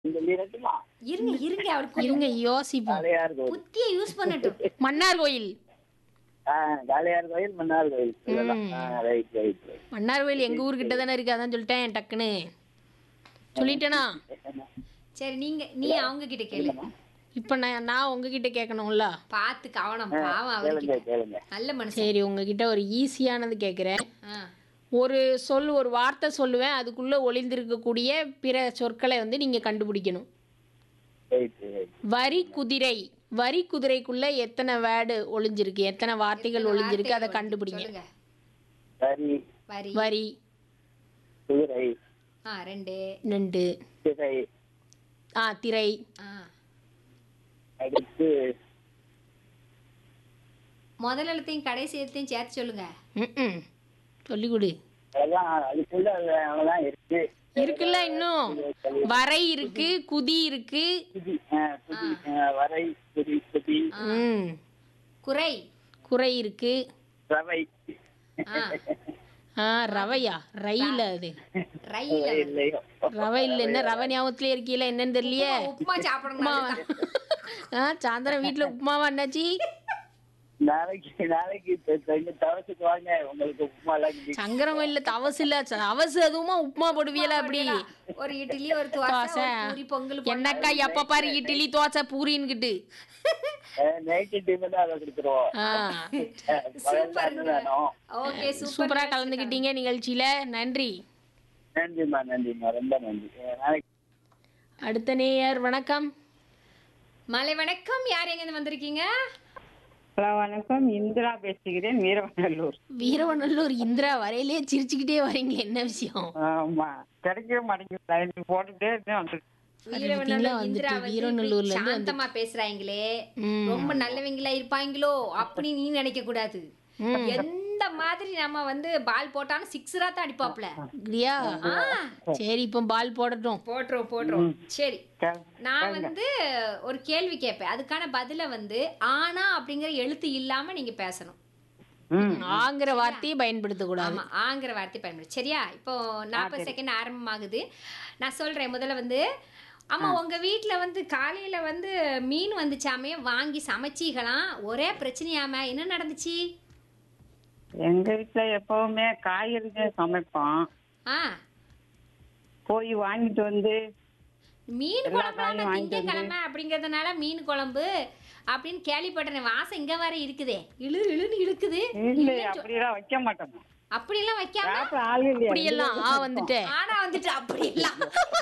இந்த மீறட்டுமா இருங்க இருங்க அவருக்கு இருங்க யோசிப்போம் காளையார் கோயில் புத்திய யூஸ் பண்ணட்டும் மன்னார் கோயில் ஆ காளையார் கோயில் மன்னார் கோயில் சொல்லலாம் ம். ஆ right right right Mannar Koil எங்க ஊர்கிட்ட தானே இருக்கு அதான் சொல்லிட்டேன் டக்குன்னு சொல்லிட்டேனா சரி நீங்க நீ அவங்க கிட்ட கேளு இப்போ நான் நான் உங்ககிட்ட கேட்கணும்ல பார்த்து கவனம் பாவம் கேளுங்க அவருக்கு கேளுங்க நல்ல மனுஷன் சரி உங்ககிட்ட ஒரு ஈஸியானது கேட்குறேன் ஆ. ஒரு சொல் ஒரு வார்த்தை சொல்லுவேன் அதுக்குள்ளே ஒளிந்திருக்கக்கூடிய பிற சொற்களை வந்து நீங்கள் கண்டுபிடிக்கணும் ரைட் ரைட் வரி குதிரை வரி குதிரைக்குள்ள எத்தனை வேர்டு ஒளிஞ்சிருக்கு எத்தனை வார்த்தைகள் ஒளிஞ்சிருக்கு அதை கண்டுபிடிங்க சொல்லுங்க சரி வரி வரி குதிரை ஆ ரெண்டு நண்டு திரை ஆ திரை ஆ அடுத்து முதல் எழுத்தையும் கடைசி எழுத்தையும் சேர்த்து சொல்லுங்க ம் சொல்லி கொடு அதான் அதுக்குள்ள அது அவ்வளவுதான் இருக்கு இருக்குல்ல இன்னும் வரை இருக்கு குதி இருக்கு குதி ஆ, குதி ஆ, வரை குதி குதி ம் குறை குறை இருக்கு ரவை ஆ ஆ ரவையா ரயில் அது ரயில் இல்லையோ ரவை இல்லை என்ன ரவை ஞாபகத்திலே இருக்கீல என்னன்னு தெரியலையே உப்புமா சாப்பிடணும் ஆ சாயந்தரம் வீட்டில் உப்புமாவா என்னாச்சு நாளைக்கு நாளைக்கு த- இங்க தவசுக்கு வாங்க உங்களுக்கு உப்புமா எல்லாம் கிண்டி- சங்கரம் கோயில்ல தவசு இல்ல தவசு அதுவுமா உப்புமா போடுவியல அப்படி ஒரு இட்லி ஒரு தோசை தோசை ஒரு பூரி பொங்கல் என்னக்கா எப்ப பாரு இட்லி தோசை பூரின்னுக்கிட்டு ஆ, நைட்டு டிஃபன் அதை கொடுத்துருவோம் ஆ பகல் வேணும் ஓகே சூப்பர் சூப்பரா கலந்துக்கிட்டீங்க நிகழ்ச்சியில நன்றி நன்றிம்மா நன்றிம்மா ரொம்ப நன்றி ஆ, நாளைக்கு அடுத்த நேயர் வணக்கம் மலை வணக்கம் யார் எங்க வந்திருக்கீங்க ஹலோ வணக்கம் இந்திரா பேசுகிறேன் வீரவநல்லூர் வீரவநல்லூர் இந்திரா வரையிலே சிரிச்சுக்கிட்டே வரீங்க என்ன விஷயம் ஆமா கிடைக்கவே மாட்டேங்குது லைன் போட்டுட்டே இருக்கேன் வந்துட்டு பார்த்தீங்களா வீரவநல்லூர் இந்திரா வந்துட்டு வந்து வீரநல்லூர்ல இப்படி இருந்து சாந்தமா பேசுறாங்களே ம். ரொம்ப நல்லவங்களா இருப்பாங்களோ அப்படி நீ நினைக்க கூடாது எந்த மாதிரி நம்ம வந்து பால் போட்டாலும் சிக்ஸரா தான் அடிப்பாப்ல அப்படியா சரி இப்போ பால் போடட்டும் போட்டுரும் போட்டுரும் சரி கே- நான் வந்து ஒரு கேள்வி கேட்பேன் அதுக்கான பதில வந்து ஆனா அப்படிங்கிற எழுத்து இல்லாம நீங்க பேசணும் ம் ஆங்கிற வார்த்தையை பயன்படுத்தக்கூடாது ஆமா ஆங்கிற வார்த்தை பயன்படுது சரியா இப்போ நாற்பது செகண்ட் ஆரம்பமாகுது நான் சொல்றேன் முதல்ல வந்து ஆமா உங்க வீட்ல வந்து காலையில வந்து மீன் வந்துச்சாமே வாங்கி சமைச்சீங்களாம் ஒரே பிரச்சனையாம என்ன நடந்துச்சு எங்க வீட்டுல எப்பவுமே காய்கறிகள் சமைப்போம் ஆ போய் வாங்கிட்டு வந்து மீன் எல்லா குழம்பு காயும் வாங்கிட்டு திங்கக்கிழமை அப்படிங்கறதுனால மீன் குழம்பு அப்படின்னு கேள்விப்பட்டேன் வாசம் இங்க வர இருக்குதே இழு இழுன்னு இழுக்குது இல்ல அப்படியெல்லாம் வைக்க மாட்டோம் அப்படியெல்லாம் வைக்காம சாப்பிட ஆள் இல்லையா அப்படியெல்லாம் ஆ வந்துட்டு ஆனா வந்துட்டு அப்படியெல்லாம்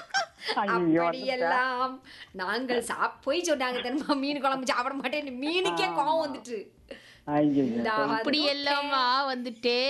ஐயோ, அப்படியெல்லாம் நாங்கள் சாப் போய் சொன்னாங்க தெரியுமா மீன் குழம்பு சாப்பிட மாட்டேன் மீனுக்கே கோவம் வந்துட்டு ஐயோ இந்தா அப்படி வந்து எல்லாம் ஆ வந்துட்டே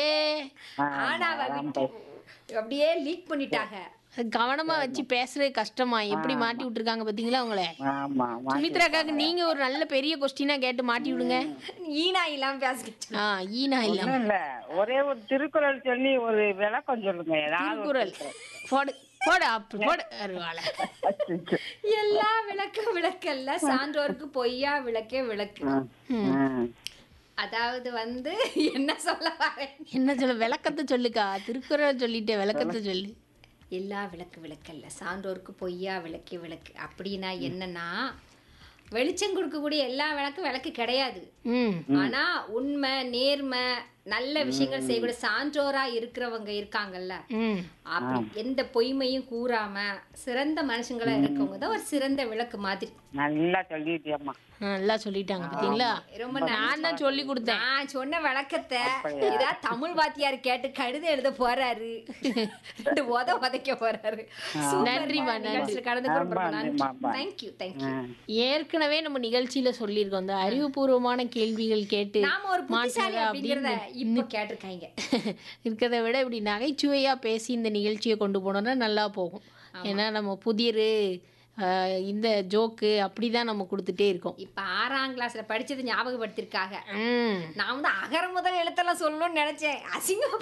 ஆனா அவ விட்டு அப்படியே லீக் பண்ணிட்டாங்க கவனமா வச்சு பேசுறது கஷ்டமா எப்படி மாட்டி விட்டுருக்காங்க பாத்தீங்களா உங்களை ஆமா ஆமா சுமித்ராக்காக்கு நீங்க ஒரு நல்ல பெரிய கொஸ்டினா கேட்டு மாட்டி விடுங்க ஈனா இல்லாம பேசிக்கிட்டு ஆ ஈனா இல்லாம ஒண்ணும் இல்ல ஒரே ஒரு திருக்குறள் சொல்லி ஒரு விளக்கம் சொல்லுங்க ஏதாவது ஒரு திருக்குறள் போடு போடு அப்படி போடு அருவாளை அச்சச்சோ. எல்லா விளக்கு விளக்கல்ல சான்றோருக்கு பொய்யா விளக்கே விளக்கு ம். அதாவது வந்து என்ன சொல்ல வரேன் என்ன சொல்ல விளக்கத்தை சொல்லுக்கா திருக்குறள் சொல்லிட்டே விளக்கத்தை சொல்லு எல்லா விளக்கு விளக்கல்ல சான்றோருக்கு பொய்யா விளக்கே விளக்கு அப்படின்னா என்னன்னா வெளிச்சம் கொடுக்கக்கூடிய எல்லா விளக்கும் விளக்கு கிடையாது ம் ஆனா உண்மை நேர்மை நல்ல விஷயங்கள் செய்யக்கூடிய சான்றோரா இருக்கிறவங்க இருக்காங்கல்ல ம் அப்படி எந்த பொய்மையும் கூறாம சிறந்த மனுஷங்களா இருக்கவங்க தான் ஒரு சிறந்த விளக்கு மாதிரி நல்லா சொல்லிட்டியம்மா நல்லா சொல்லிட்டாங்க பாத்தீங்களா ரொம்ப நான் தான் சொல்லி கொடுத்தேன் நான் சொன்ன விளக்கத்தை ஏதாவது தமிழ் வாத்தியார் கேட்டு கடிதம் எழுத போறாரு ரெண்டு உத உதைக்க போறாரு நன்றிம்மா, நிகழ்ச்சியில் கலந்து ரொம்ப ஆமா, நன்றி ஆமா. தேங்க்யூ தேங்க்யூ ஏற்கனவே நம்ம நிகழ்ச்சியில சொல்லியிருக்கோம் இந்த அறிவுபூர்வமான கேள்விகள் கேட்டு நாம ஒரு புத்திசாலி மாற்றுறது அப்படிங்கறத அப்படின்னு இப்ப கேட்டிருக்காங்க இருக்கிறத விட இப்படி நகைச்சுவையா பேசி இந்த நிகழ்ச்சியை கொண்டு போனோம்னா நல்லா போகும் ஏன்னா நம்ம புதிர் ஆஹ், இந்த ஜோக்கு அப்படிதான் நம்ம கொடுத்துட்டே இருக்கோம் இப்ப ஆறாம் கிளாஸ்ல படிச்சது ஞாபகப்படுத்திருக்காங்க ம் நான் வந்து அகர முதல் எழுத்தெல்லாம் சொல்லணும்னு நினைச்சேன் அசிங்கம்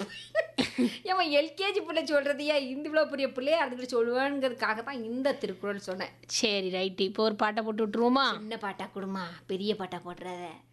ஏன் எல்கேஜி பிள்ளை சொல்றதையா இந்த இவ்வளோ பெரிய பிள்ளையா அதுக்கிட்ட சொல்லுவேங்கிறதுக்காக தான் இந்த திருக்குறள் சொன்னேன் சரி ரைட்டு இப்போ ஒரு பாட்டை போட்டு விட்டுருவோமா சின்ன பாட்டா கொடுமா பெரிய பாட்டா போடுறத